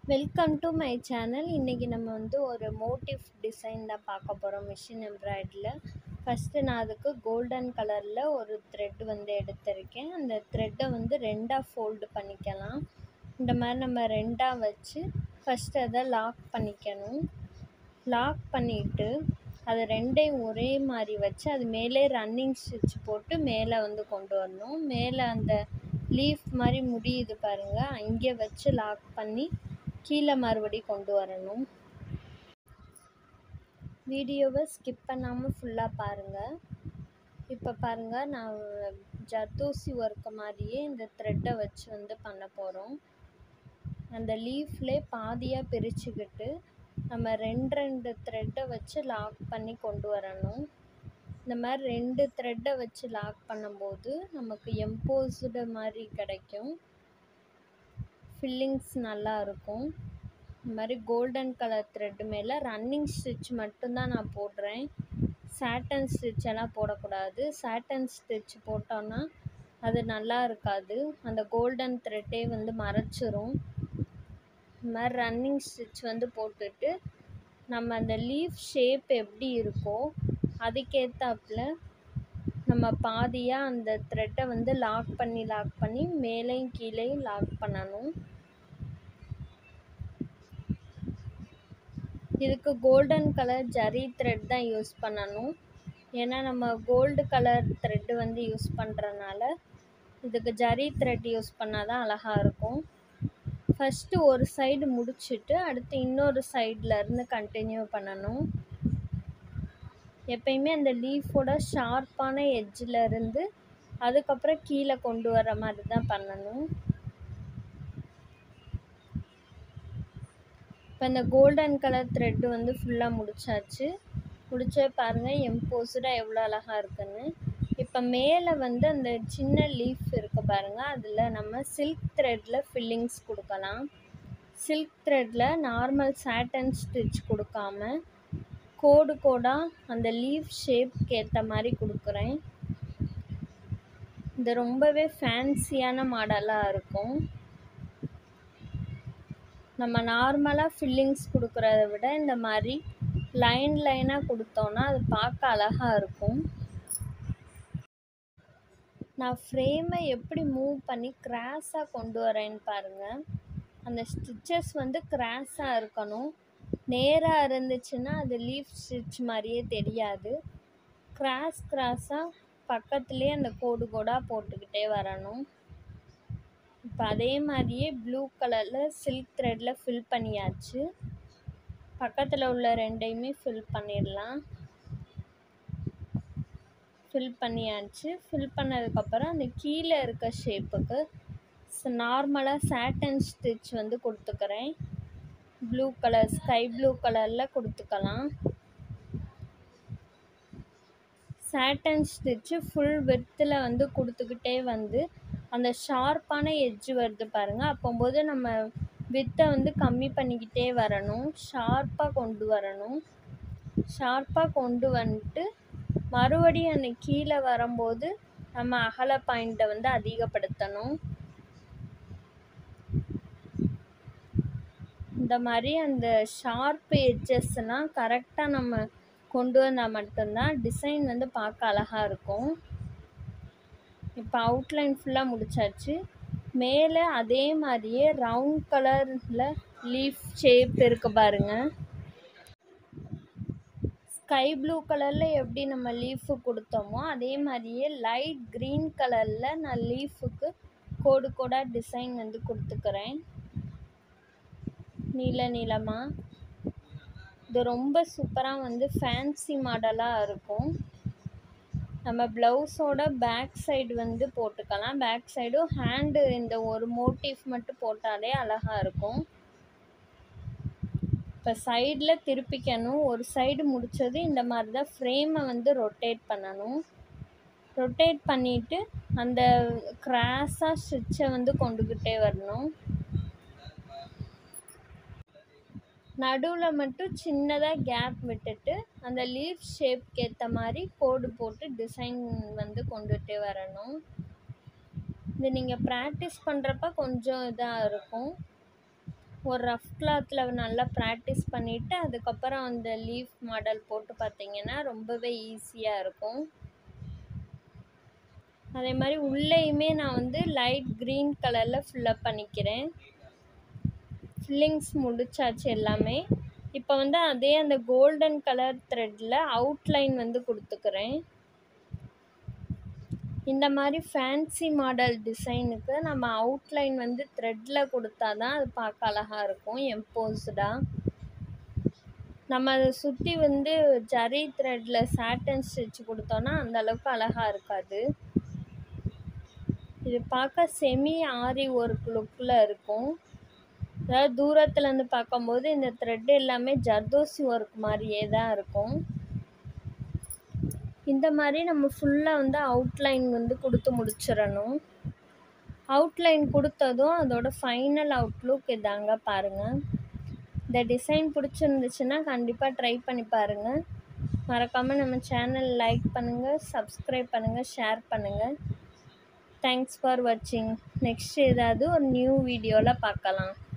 welcome to my channel இன்றைக்கி நம்ம வந்து ஒரு மோட்டிவ் டிசைன் தான் பார்க்க போகிறோம் மிஷின் எம்ப்ராய்டரியில் ஃபஸ்ட்டு நான் அதுக்கு கோல்டன் கலரில் ஒரு த்ரெட் வந்து எடுத்திருக்கேன் அந்த த்ரெட்டை வந்து ரெண்டாக ஃபோல்டு பண்ணிக்கலாம் இந்த மாதிரி நம்ம ரெண்டாக வச்சு ஃபஸ்ட்டு அதை லாக் பண்ணிக்கணும் லாக் பண்ணிவிட்டு அது ரெண்டையும் ஒரே மாதிரி வச்சு அது மேலே ரன்னிங் ஸ்டிச் போட்டு மேலே வந்து கொண்டு வரணும் மேலே அந்த லீஃப் மாதிரி முடியுது பாருங்கள் அங்கே வச்சு லாக் பண்ணி கீழே மறுபடி கொண்டு வரணும் வீடியோவை ஸ்கிப் பண்ணாமல் ஃபுல்லாக பாருங்கள் இப்போ பாருங்கள் நான் ஜர்தோசி ஒர்க்கு மாதிரியே இந்த த்ரெட்டை வச்சு வந்து பண்ண போகிறோம் அந்த லீஃப்லே பாதியாக பிரிச்சுக்கிட்டு நம்ம ரெண்டு ரெண்டு த்ரெட்டை வச்சு லாக் பண்ணி கொண்டு வரணும் இந்த மாதிரி ரெண்டு த்ரெட்டை வச்சு லாக் பண்ணும்போது நமக்கு எம்போஸ்டு மாதிரி கிடைக்கும் ஃபில்லிங்ஸ் நல்லா இருக்கும் இந்த மாதிரி கோல்டன் கலர் த்ரெட்டு மேலே ரன்னிங் ஸ்டிச் மட்டும்தான் நான் போடுறேன் சாட்டன் ஸ்டிச் எல்லாம் போடக்கூடாது சாட்டன் ஸ்டிச் போட்டோன்னா அது நல்லா இருக்காது அந்த கோல்டன் த்ரெட்டே வந்து மறைச்சிரும் இந்த மாதிரி ரன்னிங் ஸ்டிச் வந்து போட்டுட்டு நம்ம அந்த லீஃப் ஷேப் எப்படி இருக்கோ அதுக்கேற்றாப்புல நம்ம பாதியாக அந்த த்ரெட்டை வந்து லாக் பண்ணி லாக் பண்ணி மேலேயும் கீழேயும் லாக் பண்ணணும் இதுக்கு கோல்டன் கலர் ஜரி த்ரெட் தான் யூஸ் பண்ணணும் ஏன்னா நம்ம கோல்டு கலர் த்ரெட்டு வந்து யூஸ் பண்ணுறனால இதுக்கு ஜரி த்ரெட் யூஸ் பண்ணால் தான் அழகாக இருக்கும் ஃபஸ்ட்டு ஒரு சைடு முடிச்சுட்டு அடுத்து இன்னொரு சைட்லேருந்து கண்டினியூ பண்ணணும் எப்பயுமே அந்த லீஃபோட ஷார்ப்பான எட்ஜில் இருந்து அதுக்கப்புறம் கீழே கொண்டு வர மாதிரி தான் பண்ணணும் இப்போ இந்த கோல்டன் கலர் த்ரெட்டு வந்து ஃபுல்லாக முடிச்சாச்சு முடிச்சே பாருங்கள் எம்போஸ்டாக எவ்வளோ அழகாக இருக்குன்னு இப்போ மேலே வந்து அந்த சின்ன லீஃப் இருக்குது பாருங்கள் அதில் நம்ம சில்க் த்ரெட்டில் ஃபில்லிங்ஸ் கொடுக்கலாம் சில்க் த்ரெட்டில் நார்மல் சாட்டன் ஸ்டிச் கொடுக்காம கோடு கோடாக அந்த லீஃப் ஷேப்க்கு ஏற்ற மாதிரி கொடுக்குறேன் இது ரொம்பவே ஃபேன்சியான மாடலாக இருக்கும் நம்ம நார்மலாக ஃபில்லிங்ஸ் கொடுக்குறத விட இந்த மாதிரி லைன் லைனாக கொடுத்தோன்னா அது பார்க்க அழகாக இருக்கும் நான் ஃப்ரேமை எப்படி மூவ் பண்ணி கிராஸாக கொண்டு வரேன்னு பாருங்கள் அந்த ஸ்டிச்சஸ் வந்து கிராஸாக இருக்கணும் நேராக இருந்துச்சுன்னா அது லீஃப் ஸ்டிச் மாதிரியே தெரியாது கிராஸ் கிராஸாக பக்கத்துலேயே அந்த கோடு கோடாக போட்டுக்கிட்டே வரணும் இப்போ அதே மாதிரியே ப்ளூ கலரில் சில்க் த்ரெட்டில் ஃபில் பண்ணியாச்சு பக்கத்தில் உள்ள ரெண்டையுமே ஃபில் பண்ணிடலாம் ஃபில் பண்ணியாச்சு ஃபில் பண்ணதுக்கப்புறம் அந்த கீழே இருக்க ஷேப்புக்கு நார்மலாக சாட்டன் ஸ்டிச் வந்து கொடுத்துக்கிறேன் ப்ளூ கலர் ஸ்கை ப்ளூ கலரில் கொடுத்துக்கலாம் சாட்டன் ஸ்டிச்சு ஃபுல் வித்தில் வந்து கொடுத்துக்கிட்டே வந்து அந்த ஷார்ப்பான எட்ஜு வருது பாருங்கள் அப்போம்போது நம்ம வித்தை வந்து கம்மி பண்ணிக்கிட்டே வரணும் ஷார்ப்பாக கொண்டு வரணும் ஷார்ப்பாக கொண்டு வந்துட்டு மறுபடியும் அந்த கீழே வரும்போது நம்ம அகல பாயிண்ட்டை வந்து அதிகப்படுத்தணும் இந்த மாதிரி அந்த ஷார்ப் எட்ஜஸ்லாம் கரெக்டாக நம்ம கொண்டு வந்தால் மட்டும்தான் டிசைன் வந்து பார்க்க அழகாக இருக்கும் இப்போ அவுட்லைன் ஃபுல்லாக முடிச்சாச்சு மேலே அதே மாதிரியே ரவுண்ட் கலரில் லீஃப் ஷேப் இருக்குது பாருங்கள் ஸ்கை ப்ளூ கலரில் எப்படி நம்ம லீஃபு கொடுத்தோமோ அதே மாதிரியே லைட் க்ரீன் கலரில் நான் லீஃபுக்கு கோடு கோடாக டிசைன் வந்து கொடுத்துக்கிறேன் நீல நீளமாக இது ரொம்ப சூப்பராக வந்து ஃபேன்சி மாடலாக இருக்கும் நம்ம ப்ளவுஸோட பேக் சைடு வந்து போட்டுக்கலாம் பேக் சைடும் ஹேண்டு இந்த ஒரு மோட்டிவ் மட்டும் போட்டாலே அழகாக இருக்கும் இப்போ சைடில் திருப்பிக்கணும் ஒரு சைடு முடித்தது இந்த மாதிரி தான் ஃப்ரேமை வந்து ரொட்டேட் பண்ணணும் ரொட்டேட் பண்ணிவிட்டு அந்த கிராஸாக ஸ்டிச்சை வந்து கொண்டுக்கிட்டே வரணும் நடுவில் மட்டும் சின்னதாக கேப் விட்டுட்டு அந்த லீஃப் ஷேப்க்கு ஏற்ற மாதிரி கோடு போட்டு டிசைன் வந்து கொண்டுகிட்டே வரணும் இது நீங்கள் ப்ராக்டிஸ் பண்ணுறப்ப கொஞ்சம் இதாக இருக்கும் ஒரு ரஃப் கிளாத்தில் நல்லா ப்ராக்டிஸ் பண்ணிவிட்டு அதுக்கப்புறம் அந்த லீஃப் மாடல் போட்டு பார்த்தீங்கன்னா ரொம்பவே ஈஸியாக இருக்கும் அதே மாதிரி உள்ளேயுமே நான் வந்து லைட் க்ரீன் கலரில் ஃபில்லப் பண்ணிக்கிறேன் ஃபில்லிங்ஸ் முடிச்சாச்சு எல்லாமே இப்போ வந்து அதே அந்த கோல்டன் கலர் த்ரெட்டில் அவுட்லைன் வந்து கொடுத்துக்கிறேன் இந்த மாதிரி ஃபேன்சி மாடல் டிசைனுக்கு நம்ம அவுட்லைன் வந்து த்ரெட்டில் கொடுத்தா தான் அது பார்க்க அழகாக இருக்கும் எம்போஸ்டாக நம்ம அதை சுற்றி வந்து ஜரி த்ரெட்டில் சாட்டன் ஸ்டிச் கொடுத்தோன்னா அந்தளவுக்கு அழகாக இருக்காது இது பார்க்க செமி ஆரி ஒர்க் லுக்கில் இருக்கும் அதாவது தூரத்துலேருந்து பார்க்கும்போது இந்த த்ரெட் எல்லாமே ஜர்தோசி ஒர்க் மாதிரியே தான் இருக்கும் இந்த மாதிரி நம்ம ஃபுல்லாக வந்து அவுட்லைன் வந்து கொடுத்து முடிச்சிடணும் அவுட்லைன் கொடுத்ததும் அதோட ஃபைனல் அவுட்லுக் இதாங்க பாருங்கள் இந்த டிசைன் பிடிச்சிருந்துச்சுன்னா கண்டிப்பாக ட்ரை பண்ணி பாருங்கள் மறக்காமல் நம்ம சேனல் லைக் பண்ணுங்கள் சப்ஸ்கிரைப் பண்ணுங்கள் ஷேர் பண்ணுங்கள் தேங்க்ஸ் ஃபார் வாட்சிங் நெக்ஸ்ட் ஏதாவது ஒரு நியூ வீடியோவில் பார்க்கலாம்